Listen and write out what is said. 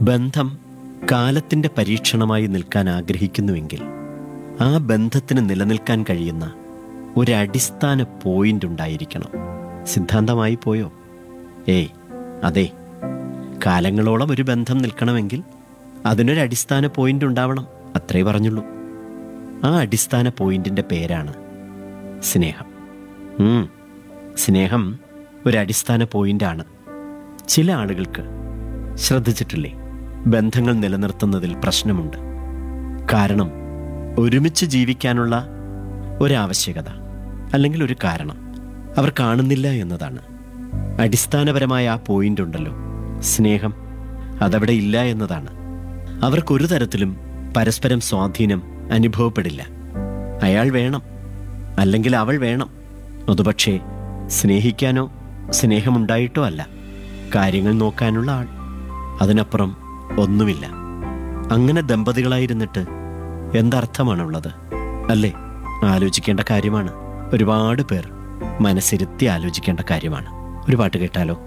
ബന്ധം കാലത്തിൻ്റെ പരീക്ഷണമായി നിൽക്കാൻ ആഗ്രഹിക്കുന്നുവെങ്കിൽ ആ ബന്ധത്തിന് നിലനിൽക്കാൻ കഴിയുന്ന ഒരു അടിസ്ഥാന പോയിന്റ് ഉണ്ടായിരിക്കണം സിദ്ധാന്തമായി പോയോ ഏയ് അതെ കാലങ്ങളോളം ഒരു ബന്ധം നിൽക്കണമെങ്കിൽ അതിനൊരു അടിസ്ഥാന പോയിന്റ് ഉണ്ടാവണം അത്രേ പറഞ്ഞുള്ളൂ ആ അടിസ്ഥാന പോയിന്റിൻ്റെ പേരാണ് സ്നേഹം ഉം, സ്നേഹം ഒരു അടിസ്ഥാന പോയിന്റാണ് ചില ആളുകൾക്ക് ശ്രദ്ധിച്ചിട്ടില്ലേ ബന്ധങ്ങൾ നിലനിർത്തുന്നതിൽ പ്രശ്നമുണ്ട് കാരണം ഒരുമിച്ച് ജീവിക്കാനുള്ള ഒരാവശ്യകത അല്ലെങ്കിൽ ഒരു കാരണം അവർ കാണുന്നില്ല എന്നതാണ് അടിസ്ഥാനപരമായ ആ പോയിന്റ് ഉണ്ടല്ലോ സ്നേഹം അതവിടെ ഇല്ല എന്നതാണ് അവർക്കൊരു തരത്തിലും പരസ്പരം സ്വാധീനം അനുഭവപ്പെടില്ല അയാൾ വേണം അല്ലെങ്കിൽ അവൾ വേണം അതുപക്ഷേ സ്നേഹിക്കാനോ സ്നേഹമുണ്ടായിട്ടോ അല്ല കാര്യങ്ങൾ നോക്കാനുള്ള ആൾ അതിനപ്പുറം ഒന്നുമില്ല അങ്ങനെ ദമ്പതികളായിരുന്നിട്ട് എന്തർത്ഥമാണുള്ളത് അല്ലേ ആലോചിക്കേണ്ട കാര്യമാണ് ഒരുപാട് പേർ മനസ്സിരുത്തി ആലോചിക്കേണ്ട കാര്യമാണ് ഒരു പാട്ട് കേട്ടാലോ